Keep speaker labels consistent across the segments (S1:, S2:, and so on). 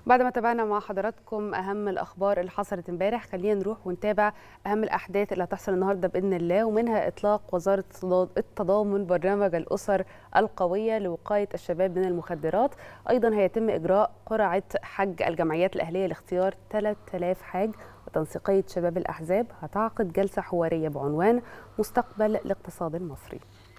S1: بعد ما تابعنا مع حضراتكم اهم الاخبار اللي حصلت امبارح خلينا نروح ونتابع اهم الاحداث اللي هتحصل النهارده باذن الله ومنها اطلاق وزاره التضامن برنامج الاسر القويه لوقايه الشباب من المخدرات ايضا هيتم اجراء قرعه حج الجمعيات الاهليه لاختيار 3000 حاج وتنسيقيه شباب الاحزاب هتعقد جلسه حواريه بعنوان مستقبل الاقتصاد المصري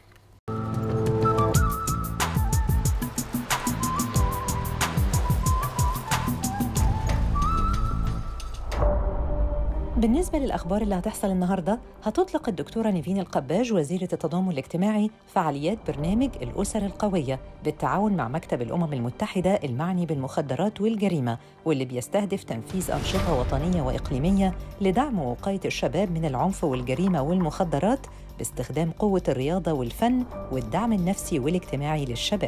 S2: بالنسبة للأخبار اللي هتحصل النهاردة هتطلق الدكتورة نيفين القباج وزيرة التضامن الاجتماعي فعاليات برنامج الأسر القوية بالتعاون مع مكتب الأمم المتحدة المعني بالمخدرات والجريمة واللي بيستهدف تنفيذ أنشطة وطنية وإقليمية لدعم ووقاية الشباب من العنف والجريمة والمخدرات باستخدام قوة الرياضة والفن والدعم النفسي والاجتماعي للشباب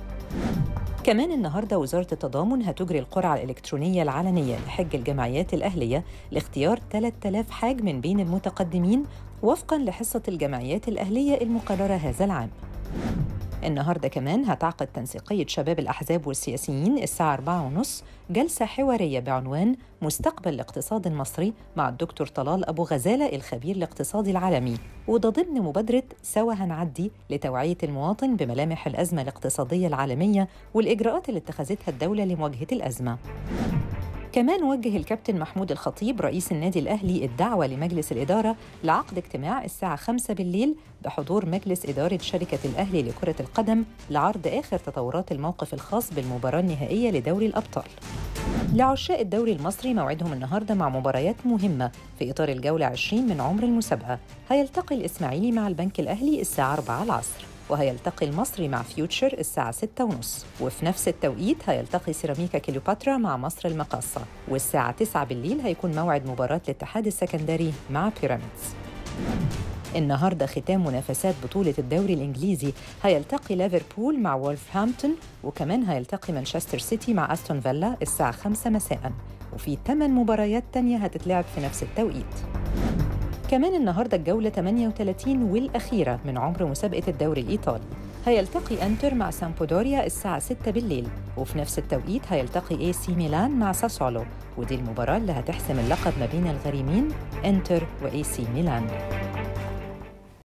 S2: كمان النهارده وزاره التضامن هتجري القرعه الالكترونيه العلنيه لحج الجمعيات الاهليه لاختيار 3000 حاج من بين المتقدمين وفقا لحصه الجمعيات الاهليه المقرره هذا العام. النهارده كمان هتعقد تنسيقية شباب الأحزاب والسياسيين الساعة 4:30 جلسة حوارية بعنوان مستقبل الاقتصاد المصري مع الدكتور طلال أبو غزالة الخبير الاقتصادي العالمي وده ضمن مبادرة سوا هنعدي لتوعية المواطن بملامح الأزمة الاقتصادية العالمية والإجراءات اللي اتخذتها الدولة لمواجهة الأزمة. كمان وجه الكابتن محمود الخطيب رئيس النادي الأهلي الدعوة لمجلس الإدارة لعقد اجتماع الساعة 5 بالليل بحضور مجلس إدارة شركة الأهلي لكرة القدم لعرض آخر تطورات الموقف الخاص بالمباراة النهائية لدوري الأبطال لعشاق الدوري المصري موعدهم النهارده مع مباريات مهمة في إطار الجولة 20 من عمر المسابقة هيلتقي الإسماعيلي مع البنك الأهلي الساعة 4 العصر وهيلتقي المصري مع فيوتشر الساعة 6 ونص وفي نفس التوقيت هيلتقي سيراميكا كليوباترا مع مصر المقاصة والساعة 9 بالليل هيكون موعد مباراة الاتحاد السكندري مع بيراميدز النهاردة ختام منافسات بطولة الدوري الإنجليزي هيلتقي ليفربول مع وولفهامبتون وكمان هيلتقي مانشستر سيتي مع أستون فيلا الساعة 5 مساء وفي 8 مباريات تانية هتتلعب في نفس التوقيت كمان النهارده الجولة 38 والأخيرة من عمر مسابقة الدوري الإيطالي هيلتقي أنتر مع سامبودوريا الساعة 6 بالليل وفي نفس التوقيت هيلتقي اي سي ميلان مع ساسولو ودي المباراة اللي هتحسم اللقب ما بين الغريمين انتر واي سي ميلان